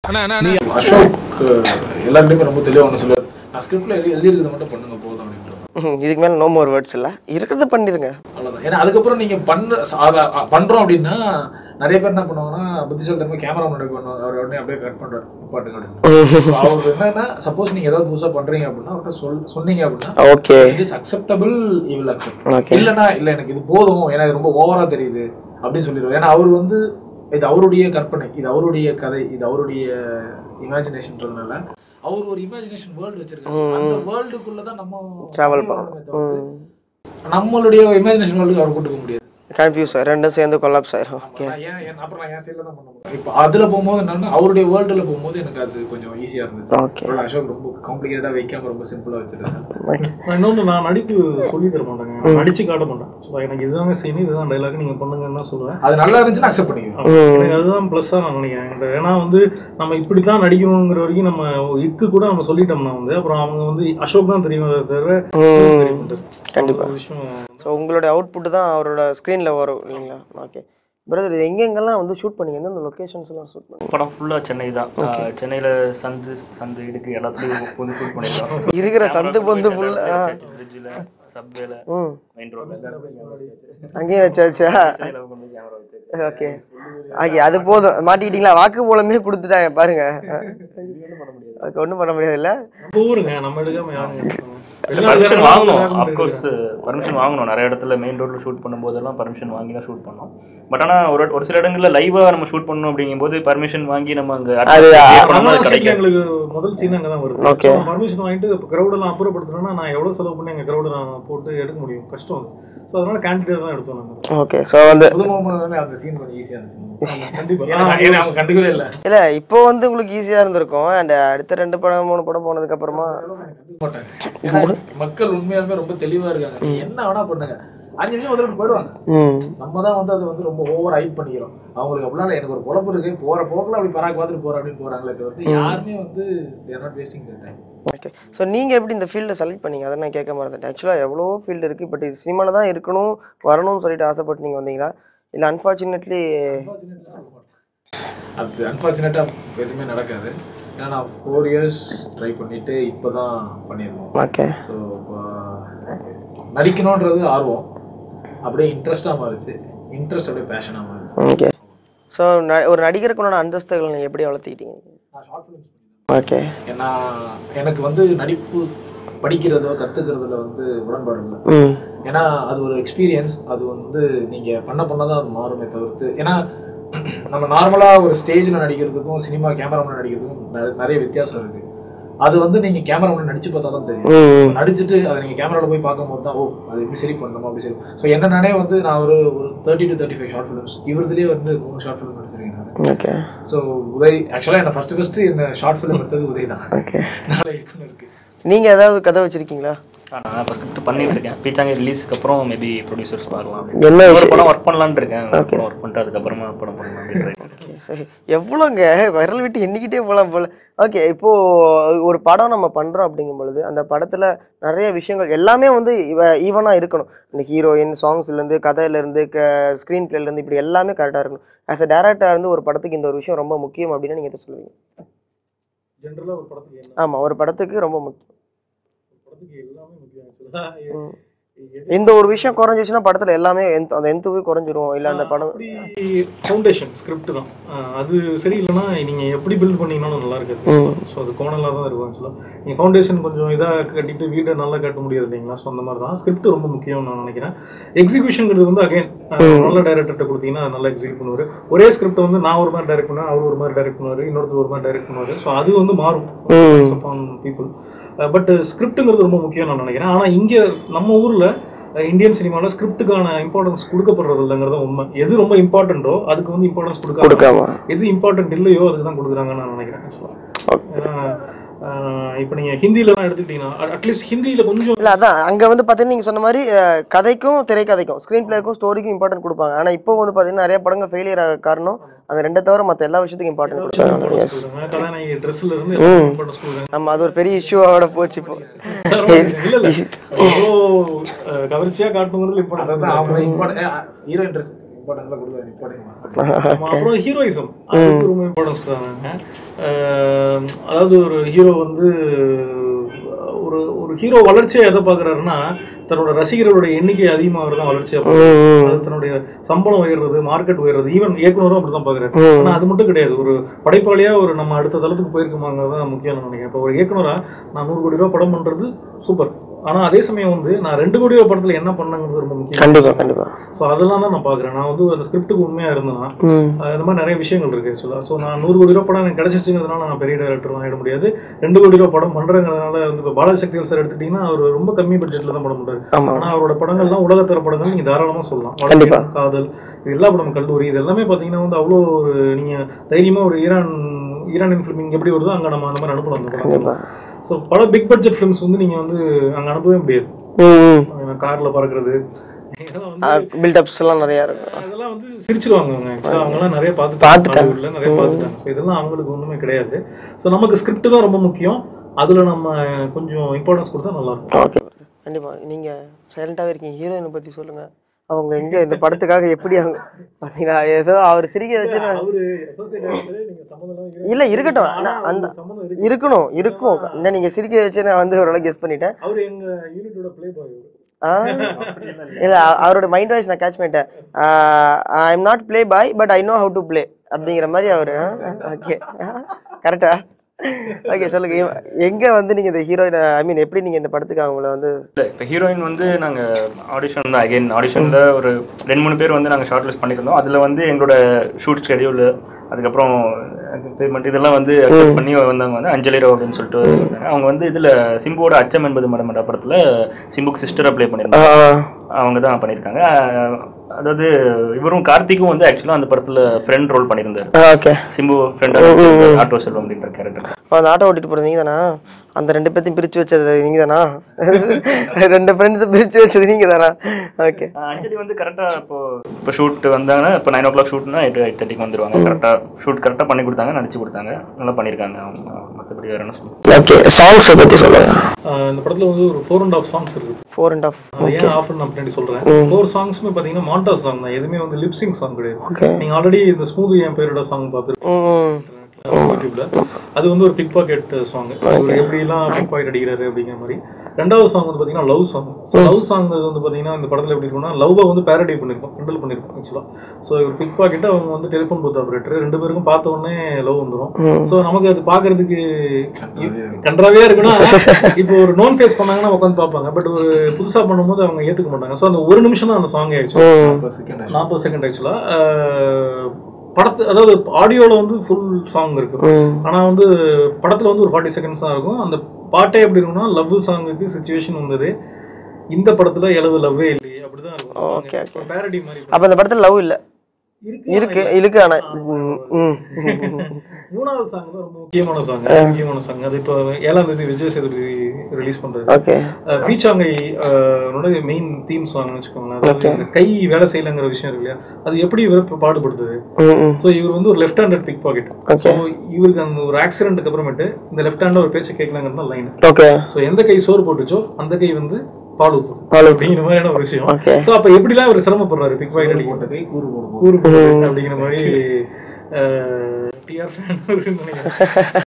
அசோக் எல்லாருமே ரொம்ப தெளிவாக ஒன்று சொல்லுவார் நான் ஸ்கிரிப்ட்ல எழுதி எழுதியிருக்கிறத மட்டும் பண்ணுங்க போதும் அப்படின்ட்டு ம், இதுக்கு மேலே நோ மோர் வேர்ட்ஸ் இல்லை இருக்கிறத பண்ணிடுங்க அவ்வளோதான் ஏன்னா அதுக்கப்புறம் நீங்க பண்ண அதை பண்றோம் அப்படின்னா நிறைய பேர் என்ன பண்ணுவாங்கன்னா புத்திசாலித்தனமா கேமரா முன்னாடி பண்ணுவாங்க அவர் உடனே அப்படியே கட் பண்றாரு பாட்டுங்க அப்படின்னு So, அவர் என்னன்னா சப்போஸ் நீங்க ஏதாவது புதுசா பண்றீங்க அப்படின்னா அவர்கிட்ட சொல் சொன்னீங்க அப்படின்னா okay it is acceptable we'll accept okay இல்லைன்னா இல்ல எனக்கு இது போதும் ஏன்னா இது ரொம்ப ஓவரா தெரியுது அப்படின்னு சொல்லிடுவார் ஏன்னா அவர் வந்து இது அவருடைய கற்பனை இது அவருடைய கதை இது அவருடைய இமேஜினேஷன்றதுனால அவர் ஒரு இமேஜினேஷன் வேர்ல்டு வச்சிருக்காரு அந்த வேர்ல்டுக்குள்ள தான் நம்ம ட்ராவல் பண்ணணுமே பண்ணணும் தவிர்த்து ம் நம்மளுடைய இமேஜினேஷன் வேர்ல்டுக்கு அவர் கூட்டு போக முடியாது கன்ஃபியூஸ் ரெண்டும் சேர்ந்து கொலாப்ஸ் ஆயிரும் ஓகே நான் ஏன் ஏன் அப்புறம் நான் என் ஸ்டைல தான் பண்ண முடியும் இப்போ அதுல போகும்போது என்னன்னா அவருடைய வேர்ல்டுல போகும்போது எனக்கு அது கொஞ்சம் ஈஸியா இருந்துச்சு ஓகே அதோட அசோக் ரொம்ப காம்ப்ளிகேட்டடா வைக்காம ரொம்ப சிம்பிளா வச்சிருக்கேன் நான் இன்னொன்று நான் நடிப்பு சொல்லி தர மாட்டேங்க நான் நடிச்சு காட்ட மாட்டேன் ஸோ எனக்கு இதுதாங்க சீனு இதுதான் டைலாக் நீங்கள் பண்ணுங்கன்னு தான் சொல்லுவேன் அது நல்லா இருந்துச்சுன்னா அக்செப்ட் பண்ணிக்குவேன் ம். எனக்கு அதுதான் ப்ளஸ்ஸாக நான் நினைக்கிறேன் என்கிட்ட. ஏன்னா வந்து நம்ம இப்படி தான் நடிக்கணுங்கிற வரைக்கும் நம்ம இக்கு கூட நம்ம சொல்லிட்டோம்னா வந்து அப்புறம் அவங்க வந்து அசோக் தான் தெரியும் தவிர ம் தெரிய மாட்டாரு. கண்டிப்பா. ஒரு விஷயம் ஸோ உங்களுடைய அவுட்புட் தான் அவரோட ஸ்க்ரீனில் வரும் இல்லைங்களா ஓகே பிரதர் எங்கெங்கெல்லாம் வந்து ஷூட் பண்ணீங்க எந்தெந்த லொக்கேஷன்ஸ்லாம் ஷூட் பண்ணீங்க படம் ஃபுல்லாக சென்னை தான் சென்னையில் சந்து சந்து இடுக்கு எல்லாத்துலேயும் வந்து ஷூட் பண்ணியிருக்கோம் இருக்கிற சந்து பொந்து ஃபுல்லாக பிரிட்ஜில் சப்வேல ம் மெயின் ரோட்டில் அங்கேயும் வச்சாச்சா கொண்டு கேமரா வச்சு ஓகே ஓகே அது போதும் மாட்டிக்கிட்டீங்களா வாக்கு மூலமே கொடுத்துட்டாங்க பாருங்க அதுக்கு ஒன்றும் பண்ண முடியாதுல்ல நம்ம ஊருங்க நம்ம எடுக்காம யாருங்க எடுப்பாங்க? பர்மிஷன் வெளிநாட்டுல வாங்கணும் எல்லாரும் அஃப்கோர்ஸ் பர்மிஷன் வாங்கணும் நிறைய இடத்துல மெயின் ரோட்ல ஷூட் பண்ணும்போதெல்லாம் பர்மிஷன் வாங்கி தான் ஷூட் பண்ணோம் பட் ஆனா ஒரு ஒரு சில இடங்கள்ல லைவா நம்ம ஷூட் பண்ணணும் அப்படிங்கும்போது பர்மிஷன் வாங்கி நம்ம அங்க அது, advance pay பண்ணோம்னா அது ரமணா scene கிடைக்காது எங்களுக்கு முதல் சீன் அங்கே தான் வருது Okay. பர்மிஷன் வாங்கிட்டு இப்போ crowd எல்லாம் அப்புறப்படுத்தணும்னா நான் எவ்வளோ செலவு பண்ணி எங்கள் crowd நான் போட்டு எடுக்க முடியும் கஷ்டம் அது ஸோ அதனால கேண்டிடேட் தான் எடுத்தோம் நாங்கள் ஓகே ஸோ வந்து புது முகமது அந்த சீன் கொஞ்சம் ஈஸியா இருந்துச்சு கண்டிப்பாக ஏன்னா ஏன்னா அவங்க கண்டுக்கவே இல்லை இல்லை இப்போ வந்து உங்களுக்கு ஈஸியாக இருந்திருக்கும் அண்ட் அடுத்த ரெண்டு படம் மூணு படம் போனதுக்கு அப்புறமா கண்டுக்க மாட்டாங்க ஏன்னா மக்கள் உண்மையாலுமே ரொம்ப தெளிவா இருக்காங்க நீங்க என்ன வேணா பண்ணுங்க அஞ்சு நிமிஷம் முதல்ல போயிடுவாங்க ம் நம்ம தான் வந்து அது வந்து ரொம்ப ஓவர் ஹைட் பண்ணிக்கிறோம் அவங்களுக்கு அப்படிலாம் இல்லை, எனக்கு ஒரு குழப்பம் இருக்கு போற போக்குல அப்படி பராக் பார்த்துட்டு போற அப்படின்னு போறாங்களே தவிர்த்து யாருமே வந்து they're not wasting time okay so நீங்கள் எப்படி இந்த ஃபீல்டை செலக்ட் பண்ணீங்க அதை நான் கேட்க மறந்துட்டேன் ஆக்சுவலாக எவ்வளோ ஃபீல்டு இருக்குது பட் இது சினிமாவில் தான் இருக்கணும் வரணும்னு சொல்லிட்டு ஆசைப்பட்டு நீங்கள் வந்தீங்களா இல்லை அன்ஃபார்ச்சுனேட்லி அது அன்ஃபார்ச்சுனேட்டா எதுவுமே நடக்காது ஏன்னா நான் ஃபோர் இயர்ஸ் ட்ரை பண்ணிட்டு இப்போதான் பண்ணியிருக்கோம் ஓகே ஸோ நடிக்கணுன்றது ஆர்வம் அப்படியே இன்ட்ரெஸ்டாக மாறுச்சு இன்ட்ரெஸ்ட் அப்படியே பேஷனாக மாறுச்சு ஓகே ஸோ ஒரு நடிகருக்குண்டான அந்தஸ்துகள் நீங்கள் எப்படி வளர்த்துக்கிட்டீங்க நான் ஷார்ட் ஃபிலிம்ஸ் ஓகே ஏன்னா எனக்கு வந்து நடிப்பு படிக்கிறதோ கற்றுக்கிறதுல வந்து உடன்பாடு இல்லை ம் ஏன்னா அது ஒரு எக்ஸ்பீரியன்ஸ் அது வந்து நீங்கள் பண்ண பண்ண தான் அது மாறுமே தவிர்த்து ஏன்னா நம்ம நார்மலாக ஒரு ஸ்டேஜில் நடிக்கிறதுக்கும் சினிமா கேமரா முன்னாடி நடிக்கிறதுக்கும் நெ- நிறைய வித்தியாசம் இருக்குது அது வந்து நீங்கள் கேமரா முன்னாடி நடிச்சு பார்த்தா தான் தெரியும் ம் நடிச்சுட்டு அதை நீங்கள் கேமராவில் போய் பார்க்கும்போது தான் ஓ அது இப்படி சரி பண்ணணுமா அப்படி சரி ஸோ என்ன நானே வந்து நான் ஒரு ஒரு thirty to thirty five short films இவரதுலேயே வந்து மூணு ஷார்ட் ஃபிலிம் நடிச்சிருக்கேன் நான் ஓகே ஸோ உதய் ஆக்சுவலாக என்ன ஃபஸ்ட்டு ஃபஸ்ட்டு என்ன ஷார்ட் ஃபிலிம் எடுத்தது உதய் தான் ஓகே நாளை இயக்குனருக்கு நீங்கள் ஏதாவது கதை வச்சுருக்கீங்களா நான் இப்போ ஸ்கிரிப்ட் பண்ணிட்டு இருக்கேன் பீச்சாங்க ரிலீஸ்க்கு அப்புறம் மேபி ப்ரொடியூசர்ஸ் பார்க்கலாம் என்ன ஒரு விஷயம் படம் ஒர்க் பண்ணலாம்னு இருக்கேன் Okay. ஒர்க் பண்ணிட்டு அதுக்கப்புறமா படம் பண்ணலாம் அப்படின்னு try பண்ணிட்டு இருக்கேன். ஓகே சரி எவ்வளோங்க விரல் விட்டு எண்ணிக்கிட்டே போகலாம் போல ஓகே இப்போ ஒரு படம் நம்ம பண்ணுறோம் அப்படிங்கும் பொழுது அந்த படத்தில் நிறைய விஷயங்கள் எல்லாமே வந்து இவ ஈவனாக இருக்கணும் இந்த ஹீரோயின் சாங்ஸ்லேருந்து கதையிலேருந்து க ஸ்க்ரீன் பிளேலேருந்து இப்படி எல்லாமே கரெக்டாக இருக்கணும் ஆஸ் அ டேரக்டராக இருந்து ஒரு படத்துக்கு இந்த ஒரு விஷயம் ரொம்ப முக்கியம் அப்படின்னு நீங்கள் எதை சொல்லுவீங்க ஜென்ரலாக ஒரு படத்துக்கு என்ன ஆமாம் ஒரு படத்துக்கு ரொம்ப முக்கியம் ஒரு படத்துக்கு எல்லாமே முக்கியம் ஆக்சுவலாக ம். இந்த ஒரு விஷயம் குறைஞ்சிச்சுன்னா படத்தில் எல்லாமே எந்த அந்த எந்தவே குறைஞ்சிரும் இல்லை அந்த படம் அப்படி ஃபவுண்டேஷன் ஸ்கிரிப்ட் தான் ஆஹ் அது சரியில்லைன்னா நீங்கள் எப்படி பில்ட் பண்ணீங்கன்னாலும் நல்லா இருக்காது ம் ஸோ அது கோணலாக தான் இருக்கும் ஆக்சுவலாக நீங்கள் ஃபவுண்டேஷன் கொஞ்சம் இதாக கட்டிட்டு வீடை நல்லா கட்ட முடியாது இல்லைங்களா ஸோ அந்த மாதிரி தான் ஸ்கிரிப்ட் ரொம்ப முக்கியம் நான் நினைக்கிறேன் எக்ஸிகியூஷன்ங்கிறது வந்து அகைன் நல்ல டைரக்டர்கிட்ட கொடுத்தீங்கன்னா நல்லா எக்ஸிக்யூட் பண்ணுவார் ஒரே ஸ்கிரிப்ட் வந்து நான் ஒரு மாதிரி டைரக்ட் பண்ணுவேன் அவர் ஒரு மாதிரி டைரக்ட் பண்ணுவார் இன்னொருத்தர் ஒரு மாதிரி டைரக்ட் பண்ணுவார் ஸோ அது வந்து மாறும் ம் பீப்புள் பட் ஸ்கிரிப்ட்டுங்கிறது ரொம்ப முக்கியம் நான் நினைக்கிறேன் ஆனால் இங்கே நம்ம ஊரில் இந்தியன் சினிமாவில் ஸ்கிரிப்ட்டுக்கான இம்பார்ட்டன்ஸ் கொடுக்கப்படுறது இல்லைங்கிறத உண்மை எது ரொம்ப இம்பார்ட்டண்ட்டோ அதுக்கு வந்து இம்பார்ட்டன்ஸ் கொடுக்காம கொடுக்காம எது இம்பார்ட்டன்ட் இல்லையோ அதுக்கு தான் கொடுக்குறாங்கன்னு நான் நினைக்கிறேன் actually. Okay. ஏன்னா இப்போ நீங்கள் ஹிந்திலலாம் எடுத்துக்கிட்டீங்கன்னா அட்லீஸ்ட் ஹிந்தியில் கொஞ்சம் இல்லை அதான் அங்கே வந்து பார்த்தீங்கன்னா நீங்கள் சொன்ன மாதிரி அஹ், கதைக்கும் திரைக்கதைக்கும் ஸ்க்ரீன் பிளேக்கும் ஸ்டோரிக்கும் இம்பார்ட்டன்ட் கொடுப்பாங்க ஆனால் இப்போ வந்து பார்த்தீங்கன்னா நிறைய படங்கள் ஃபெயிலியர் ஆக காரணம் அந்த ரெண்டை தவிர மற்ற எல்லா விஷயத்துக்கும் இம்பார்ட்டன்ட் கொடுத்தாங்க எஸ் கொடுக்குறாங்க கதாநாயகி ட்ரெஸ்ஸில் இருந்து ம். இம்பார்ட்டன்ஸ் கொடுக்குறாங்க நம்ம அது ஒரு பெரிய இஷ்யூவோட போச்சு இப்போ இல்ல இல்ல அவ்வளோ கவர்ச்சியாக காட்டணுங்கிறது அதான் அவங்க important important hero interest importance எல்லாம் கொடுத்து நிப்பாட்டிங்க ஆமா, அப்புறம் ஹீரோயிசம் அதுக்கு ரொம்ப இம்பார்ட்டன்ஸ் தராங்க அஹ் அதாவது ஒரு ஹீரோ வந்து ஒரு ஒரு ஹீரோ வளர்ச்சியை எதை பார்க்குறாருன்னா தன்னோட ரசிகர்களுடைய எண்ணிக்கை அதிகமாகிறது தான் வளர்ச்சியா பார்க்கறாரு. ம், ம். அது தன்னுடைய சம்பளம் உயர்றது மார்க்கெட் உயர்றது ஈவன் இயக்குனரும் அப்படிதான் பாக்குறாரு ம். ஆனா அது மட்டும் கிடையாது ஒரு படைப்பாளியா ஒரு நம்ம அடுத்த தளத்துக்கு போயிருக்குமாங்கிறது தான் முக்கியம் நான் நினைக்கிறேன் இப்போ ஒரு இயக்குனரா நான் நூறு கோடி ரூபாய் படம் பண்றது சூப்பர் ஆனா அதே சமயம் வந்து நான் ரெண்டு கோடி ரூபாய் படத்துல என்ன பண்ணங்கிறது ரொம்ப முக்கியம் கண்டிப்பா கண்டிப்பா ஸோ அதெல்லாம் தான் நான் பாக்குறேன் நான் வந்து அந்த ஸ்கிரிப்டுக்கு உண்மையா இருந்தேன்னா ம் அஹ் இந்த மாதிரி நிறைய விஷயங்கள் இருக்கு ஆக்சுவலாக ஸோ நான் நூறு கோடி ரூபா படம் எனக்கு கிடைச்சிச்சுங்கிறதுனால நான் பெரிய டேரக்டர் ஆகிட முடியாது ரெண்டு கோடி ரூபா படம் பண்றேங்கிறதுனால வந்து இப்போ பாலாஜி சக்திவேல் சார் எடுத்துக்கிட்டீங்கன்னா அவர் ரொம்ப கம்மி பட்ஜெட்ல தான் படம் பண்றாரு ஆமா ஆனா அவரோட படங்கள்லாம் உலகத்தர படங்கள் நீங்க தாராளமா சொல்லலாம் கண்டிப்பா. வழக்கு, காதல் இது எல்லா படம் கல்லூரி இது எல்லாமே பாத்தீங்கன்னா வந்து அவ்வளோ ஒரு நீங்க தைரியமா ஒரு ஈரான் ஈரானியன் ஃபிலிம் இங்க எப்படி வருதோ அங்க நம்ம அந்த மாதிரி அனுப்பலாம் அந்த கண்டிப்பா படம் ஸோ பல பிக் பட்ஜெட் ஃபிலிம்ஸ் வந்து நீங்க வந்து அங்க அனுப்பவே முடியாது ம் ம் கார்ல பறக்கிறது இதெல்லாம் வந்து பில்டப்ஸ் எல்லாம் நிறைய இருக்கும் அதெல்லாம் வந்து சிரிச்சிருவாங்க அவங்க ஆக்சுவலாக அவங்களாம் நிறைய பார்த்துட்டாங்க. பார்த்துட்டாங்க Hollywoodல நிறைய பார்த்துட்டாங்க ஸோ இதெல்லாம் அவங்களுக்கு ஒன்றுமே கிடையாது ஸோ நமக்கு ஸ்கிரிப்ட் தான் ரொம்ப முக்கியம் அதுல நம்ம கொஞ்சம் இம்பார்ட்டன்ஸ் கொடுத்தா நல்லா இருக்கும் ஓகே கண்டிப்பா நீங்க சைலண்டாவே இருக்கீங்க ஹீரோயினை பத்தி சொல்லுங்க அவங்க எங்க இந்த படத்துக்காக எப்படி அவங்க பாத்தீங்களா ஏதோ அவர் சிரிக்க வச்சு நான்- அவரு associate director, நீங்க சம்மந்தம் இல்லாம இல்ல இருக்கட்டும் ஆனா ஆனா அந்த அவருக்கு சம்மந்தம் இருக்கு. இருக்கணும் இருக்கும் என்ன நீங்க சிரிக்க வச்சு நான் வந்து ஓரளவு கெஸ் பண்ணிட்டேன் அவரு எங்க யூனிட்டோட பிளே பாய் ஆ? இல்ல அ- அவரோட மைண்ட் வாய்ஸ் நான் கேட்ச் பண்ணிட்டேன் I am not play boy but I know how to play அப்படிங்கிற மாதிரி அவரு ஓகே கரெக்டா ஓகே சொல்லுங்க இவ- எங்க வந்து நீங்க இந்த ஹீரோயின் ஐ மீன் எப்படி நீங்க இந்த படத்துக்கு அவங்கள வந்து இல்லை இப்போ ஹீரோயின் வந்து நாங்கள் ஆடிஷன் தான் அகைன் ஆடிஷனில் ஒரு ரெண்டு மூணு பேர் வந்து நாங்கள் ஷார்ட் லிஸ்ட் பண்ணியிருந்தோம் அதில் வந்து எங்களோட ஷூட் ஷெடியூல் அதுக்கப்புறம் பேமெண்ட் இதெல்லாம் வந்து அக்செப்ட் பண்ணி வந்தவங்க வந்து அஞ்சலி ராவ் அப்படின்னு சொல்லிட்டு இருந்தாங்க அவங்க வந்து இதில் சிம்புவோட அச்சம் என்பது மடமட படத்தில் சிம்புக்கு சிஸ்டராக ப்ளே பண்ணியிருந்தாங்க அவங்க தான் பண்ணியிருக்காங்க அஹ் அதாவது இவரும் கார்த்திக்கும் வந்து ஆக்சுவலாக அந்த படத்தில் ஃப்ரெண்ட் ரோல் பண்ணியிருந்தார் okay Simbu friend auto Selvam அப்படின்ற கேரக்டர் அந்த ஆட்டோ ஓட்டிட்டு போறது நீங்க தானா அந்த ரெண்டு பேர்த்தையும் பிரிச்சு வச்சது நீங்க தானா ரெண்டு ஃப்ரெண்ட்ஸ் பிரிச்சு வச்சது நீங்க தானா ஓகே அஞ்சலி வந்து கரெக்டாக இப்போ இப்போ ஷூட் வந்தாங்கன்னா இப்போ நைன் ஓ கிளாக் ஷூட்னா எயிட் எயிட் தேர்ட்டிக்கு வந்துருவாங்க கரெக்டாக ஷூட் கரெக்டாக பண்ணி கொடுத்தாங்க நடிச்சு கொடுத்தாங்க நல்லா பண்ணியிருக்காங்க அவங்க மற்றபடி வேற என்ன சொல்லுங்க ஓகே சாங்ஸை பத்தி சொல்லுங்க ஆஹ் இந்த படத்துல வந்து ஒரு ஃபோர் அண்ட் ஆஃப் சாங்ஸ் இருக்கு ஃபோர் அண்ட் ஆஃப் அது ஏன் ஆஃப் நான் பின்னாடி சொல்றேன் ஃபோர் சாங்ஸுமே பாத்தீங்கன்னா மாண்டாஸ் சாங் தான் எதுவுமே வந்து லிப்சிங் சாங் கிடையாது ஓகே நீங்க ஆல்ரெடி இந்த ஸ்மூத் என் பேரோட சாங் பார்த்துருக்கீங்க ம் யூடியூப்ல அது வந்து ஒரு பிக் பாக்கெட் சாங் இவர் எப்படி எல்லாம் பிக் பாக்கெட் அடிக்கிறாரு அப்படிங்கிற மாதிரி ரெண்டாவது சாங் வந்து பாத்தீங்கன்னா லவ் சாங் லவ் சாங் வந்து பாத்தீங்கன்னா இந்த படத்துல எப்படி இருக்கும்னா லவ்வை வந்து பேரடி பண்ணிருக்கோம் கிண்டல் பண்ணிருக்கோம் ஆக்சுவலா ஸோ இவர் பிக் பாக்கெட் அவங்க வந்து டெலிஃபோன் பூத் ஆபரேட்டர் ரெண்டு பேருக்கும் பார்த்த உடனே லவ் வந்துரும் ம். ஸோ நமக்கு அது பாக்குறதுக்கு கன்றாவே இருக்குன்னா இப்போ ஒரு நோன் ஃபேஸ் பண்ணாங்கன்னா உட்காந்து பார்ப்பாங்க பட் ஒரு புதுசா பண்ணும்போது அவங்க ஏத்துக்க மாட்டாங்க ஸோ அந்த ஒரு நிமிஷம் தான் அந்த சாங் ஆயிடுச்சு ம் செகண்ட் நாற்பது செகண்ட் ஆக்சுவலா படத்து அதாவது ஆடியோல வந்து ஃபுல் சாங் இருக்கு ம் ஆனா வந்து படத்துல வந்து ஒரு ஃபார்ட்டி செகண்ட்ஸ் தான் இருக்கும் அந்த பாட்டே எப்படி இருக்கும்னா லவ் சாங்குக்கு சுச்சுவேஷன் வந்தது இந்த படத்துல எழுது லவ்வே இல்லையே அப்படிதான் Okay, இருக்கும் பேரடி மாதிரி அப்ப இந்த படத்துல லவ் இல்ல இருக்கு இருக்கு இருக்கு ஆனா ம், ம் மூணாவது சாங் தான் ரொம்ப முக்கியமான சாங் முக்கியமான சாங் அது இப்போ ஏழாம் தேதி விஜய் சேதுபதி ரிலீஸ் பண்றாரு ஓகே அஹ் பீச்சாங்கை மெயின் தீம் சாங்னு வச்சுக்கோங்களேன் அதாவது இந்த கை வேலை செய்யலங்கிற விஷயம் இருக்கு இல்லையா அது எப்படி இவர் இப்ப பாடுபடுத்துது ம் ம் ஸோ இவர் வந்து ஒரு left handed pick pocket Okay. So இவருக்கு அந்த ஒரு ஆக்சிடென்ட்டுக்கு அப்புறமேட்டு இந்த லெஃப்ட் ஹேண்ட்ல ஒரு பேச்சு கேட்கலாங்கிறது தான் லைன் ஓகே ஸோ எந்த கை சோறு போட்டுச்சோ அந்த கை வந்து பால் ஊத்துது பால் ஊத்துது. அப்படிங்கிற மாதிரியான ஒரு விஷயம் ஓகே ஸோ அப்ப எப்படிலாம் அவர் சிரமப்படுறாரு பிக் பாக்கெட் அடிக்க போட்ட கை கூறு போடும் கூறு போடுறது அப்படிங்கிற மாதிரி டிஆர் ஃபேன் நினைக்கிறேன்